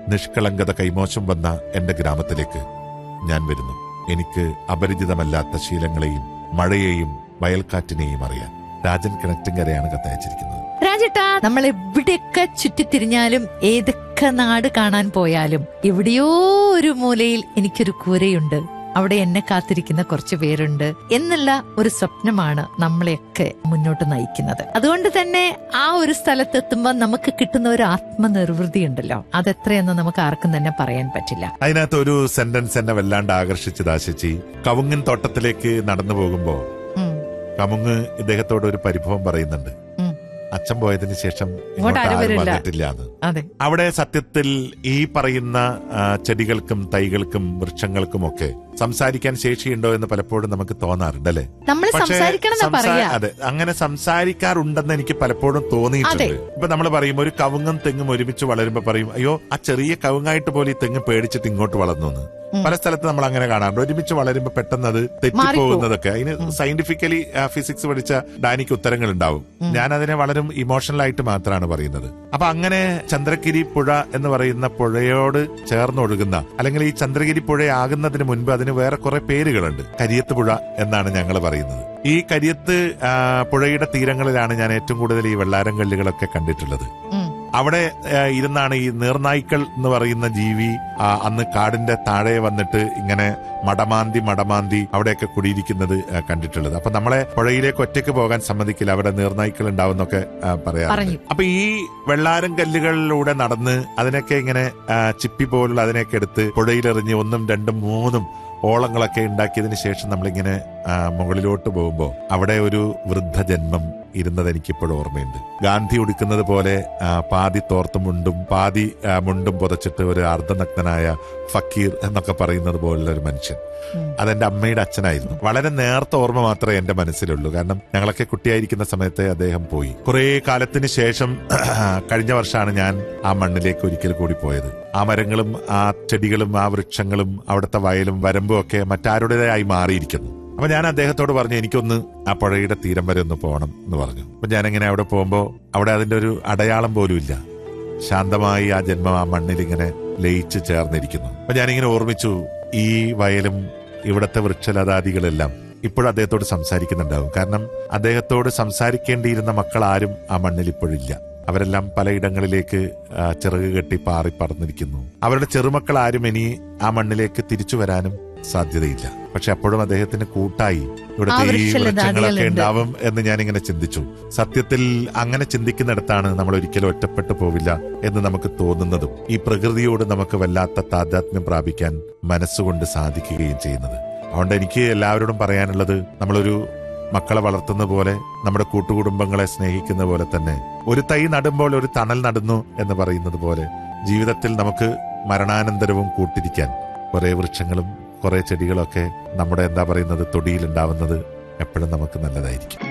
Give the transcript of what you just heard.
നിഷ്കളങ്കത കൈമോശം വന്ന എന്റെ ഗ്രാമത്തിലേക്ക് ഞാൻ വരുന്നു എനിക്ക് അപരിചിതമല്ലാത്ത ശീലങ്ങളെയും മഴയെയും വയൽക്കാറ്റിനെയും അറിയാൻ രാജൻ കിണറ്റുങ്കരയാണ് കത്തയച്ചിരിക്കുന്നത് രാജേട്ടാ നമ്മൾ എവിടെയൊക്കെ ചുറ്റിത്തിരിഞ്ഞാലും ഏതൊക്കെ നാട് കാണാൻ പോയാലും എവിടെയോ ഒരു മൂലയിൽ എനിക്കൊരു കൂരയുണ്ട് അവിടെ എന്നെ കാത്തിരിക്കുന്ന കുറച്ചു പേരുണ്ട് എന്നുള്ള ഒരു സ്വപ്നമാണ് നമ്മളെയൊക്കെ മുന്നോട്ട് നയിക്കുന്നത് അതുകൊണ്ട് തന്നെ ആ ഒരു സ്ഥലത്തെത്തുമ്പോൾ നമുക്ക് കിട്ടുന്ന ഒരു ആത്മനിർവൃതി ഉണ്ടല്ലോ അതെത്രയെന്ന് നമുക്ക് ആർക്കും തന്നെ പറയാൻ പറ്റില്ല അതിനകത്ത് ഒരു സെന്റൻസ് എന്നെ വല്ലാണ്ട് ആകർഷിച്ചത് ആശിച്ചി കവുങ്ങൻ തോട്ടത്തിലേക്ക് നടന്നു പോകുമ്പോ ഉം, കമുങ്ങ് ഇദ്ദേഹത്തോട് ഒരു പരിഭവം പറയുന്നുണ്ട് ഉം. അച്ഛൻ പോയതിനു ശേഷം ഇങ്ങോട്ട് ഇങ്ങോട്ട് ആരും ആരും വരില്ല. വന്നിട്ടില്ല എന്ന് അതെ അവിടെ സത്യത്തിൽ ഈ പറയുന്ന ആ, ചെടികൾക്കും തൈകൾക്കും വൃക്ഷങ്ങൾക്കും ഒക്കെ സംസാരിക്കാൻ ശേഷിയുണ്ടോ എന്ന് പലപ്പോഴും നമുക്ക് തോന്നാറുണ്ട് അല്ലെ നമ്മൾ സംസാരിക്കണം എന്നാ പറയാ അതെ അങ്ങനെ സംസാരിക്കാറുണ്ടെന്ന് എനിക്ക് പലപ്പോഴും തോന്നിയിട്ടുണ്ട് അതെ. ഇപ്പൊ നമ്മൾ പറയും ഒരു കവുങ്ങും തെങ്ങും ഒരുമിച്ച് വളരുമ്പോ പറയും അയ്യോ ആ ചെറിയ കവുങ്ങായിട്ട് പോലും ഈ തെങ്ങ് പേടിച്ചിട്ട് ഇങ്ങോട്ട് വളർന്നു എന്ന് ഉം. പല സ്ഥലത്ത് നമ്മൾ അങ്ങനെ കാണാറുണ്ട് ഒരുമിച്ച് വളരുമ്പോ പെട്ടെന്ന് അത് തെറ്റിപ്പോകുന്നതൊക്കെ അതിന് സയന്റിഫിക്കലി ഫിസിക്സ് പഠിച്ച ഡാനിക്ക് ഉത്തരങ്ങൾ ഉണ്ടാവും ഞാൻ അതിനെ വളരെ ഇമോഷണൽ ആയിട്ട് മാത്രമാണ് പറയുന്നത് അപ്പൊ അങ്ങനെ ചന്ദ്രഗിരി പുഴ എന്ന് പറയുന്ന പുഴയോട് ചേർന്നൊഴുകുന്ന അല്ലെങ്കിൽ ഈ ചന്ദ്രഗിരി പുഴയാകുന്നതിന് മുൻപ് അതിന് വേറെ കുറെ പേരുകളുണ്ട് കരിയത്ത് പുഴ എന്നാണ് ഞങ്ങൾ പറയുന്നത് ഈ കരിയത്ത് ആ, പുഴയുടെ തീരങ്ങളിലാണ് ഞാൻ ഏറ്റവും കൂടുതൽ ഈ വെള്ളാരം കല്ലുകളൊക്കെ കണ്ടിട്ടുള്ളത് ഉം. അവിടെ ആ, ഇരുന്നാണ് ഈ നീർനായ്ക്കൾ എന്ന് പറയുന്ന ജീവി ആ, അന്ന് കാടിന്റെ താഴെ വന്നിട്ട് ഇങ്ങനെ മടമാന്തി മടമാന്തി അവിടെയൊക്കെ കുടിയിരിക്കുന്നത് ആ, കണ്ടിട്ടുള്ളത് അപ്പൊ നമ്മളെ പുഴയിലേക്ക് ഒറ്റയ്ക്ക് പോകാൻ സമ്മതിക്കില്ല അവിടെ നീർനായ്ക്കൾ ഉണ്ടാവുന്നൊക്കെ ആ, പറയാറുണ്ട് പറഞ്ഞു. അപ്പൊ ഈ വെള്ളാരം കല്ലുകളിലൂടെ നടന്ന് അതിനൊക്കെ ഇങ്ങനെ ആ, ചിപ്പി പോലുള്ള അതിനെയൊക്കെ എടുത്ത് പുഴയിലെറിഞ്ഞ് ഒന്നും രണ്ടും മൂന്നും ഓളങ്ങളൊക്കെ ഉണ്ടാക്കിയതിന് ശേഷം നമ്മളിങ്ങനെ ആ, മുകളിലോട്ട് പോകുമ്പോൾ അവിടെ ഒരു വൃദ്ധജന്മം ഇരുന്നത് എനിക്കിപ്പോഴും ഓർമ്മയുണ്ട് ഗാന്ധി ഉടുക്കുന്നത് പോലെ ആ, പാതി തോർത്തും മുണ്ടും പാതി ആ, മുണ്ടും പുതച്ചിട്ട് ഒരു അർദ്ധനഗ്നനായ ഫക്കീർ എന്നൊക്കെ പറയുന്നത് പോലുള്ള ഒരു മനുഷ്യൻ ഉം. അതെന്റെ അമ്മയുടെ അച്ഛനായിരുന്നു വളരെ നേർത്ത ഓർമ്മ മാത്രമേ എന്റെ മനസ്സിലുള്ളൂ കാരണം ഞങ്ങളൊക്കെ കുട്ടിയായിരിക്കുന്ന സമയത്തെ അദ്ദേഹം പോയി കുറെ കാലത്തിന് ശേഷം കഴിഞ്ഞ വർഷമാണ് ഞാൻ ആ മണ്ണിലേക്ക് ഒരിക്കൽ കൂടി പോയത് ആ മരങ്ങളും ആ ചെടികളും ആ വൃക്ഷങ്ങളും അവിടുത്തെ വയലും വരമ്പും ഒക്കെ മറ്റാരുടേതായി മാറിയിരിക്കുന്നു അപ്പൊ ഞാൻ അദ്ദേഹത്തോട് പറഞ്ഞു എനിക്കൊന്ന് ആ പുഴയുടെ തീരം വരെ ഒന്ന് പോകണം എന്ന് പറഞ്ഞു അപ്പൊ ഞാനിങ്ങനെ അവിടെ പോകുമ്പോ അവിടെ അതിന്റെ ഒരു അടയാളം പോലും ഇല്ല ശാന്തമായി ആ ജന്മം ആ മണ്ണിൽ ഇങ്ങനെ ലയിച്ച് ചേർന്നിരിക്കുന്നു അപ്പൊ ഞാനിങ്ങനെ ഓർമ്മിച്ചു ഈ വയലും ഇവിടത്തെ വൃക്ഷലതാദികളെല്ലാം ഇപ്പോഴും അദ്ദേഹത്തോട് സംസാരിക്കുന്നുണ്ടാവും കാരണം അദ്ദേഹത്തോട് സംസാരിക്കേണ്ടിയിരുന്ന മക്കൾ ആരും ആ മണ്ണിൽ ഇപ്പോഴില്ല അവരെല്ലാം പലയിടങ്ങളിലേക്ക് ആ, ചിറക് കെട്ടി പാറി പറന്നിരിക്കുന്നു അവരുടെ ചെറുമക്കൾ ആരും ഇനി ആ മണ്ണിലേക്ക് തിരിച്ചു വരാനും സാധ്യതയില്ല പക്ഷെ അപ്പോഴും അദ്ദേഹത്തിന് കൂട്ടായി ഇവിടുത്തെ ആ ഈ വൃക്ഷലതാദികളുണ്ട്. വൃക്ഷങ്ങളൊക്കെ ഉണ്ടാവും എന്ന് ഞാനിങ്ങനെ ചിന്തിച്ചു സത്യത്തിൽ അങ്ങനെ ചിന്തിക്കുന്നിടത്താണ് നമ്മൾ ഒരിക്കലും ഒറ്റപ്പെട്ടു പോവില്ല എന്ന് നമുക്ക് തോന്നുന്നതും ഈ പ്രകൃതിയോട് നമുക്ക് വല്ലാത്ത താതാത്മ്യം പ്രാപിക്കാൻ മനസ്സുകൊണ്ട് സാധിക്കുകയും ചെയ്യുന്നത് അതുകൊണ്ട് എനിക്ക് എല്ലാവരോടും പറയാനുള്ളത് നമ്മളൊരു മക്കളെ വളർത്തുന്ന പോലെ നമ്മുടെ കൂട്ടുകുടുംബങ്ങളെ സ്നേഹിക്കുന്ന പോലെ തന്നെ ഒരു തൈ നടുമ്പോൾ ഒരു തണൽ നടുന്നു എന്ന് പറയുന്നത് പോലെ ജീവിതത്തിൽ നമുക്ക് മരണാനന്തരവും കൂട്ടിരിക്കാൻ കുറെ വൃക്ഷങ്ങളും കുറെ ചെടികളൊക്കെ നമ്മുടെ എന്താ പറയുന്നത് തൊടിയിൽ ഉണ്ടാവുന്നത് എപ്പോഴും നമുക്ക് നല്ലതായിരിക്കും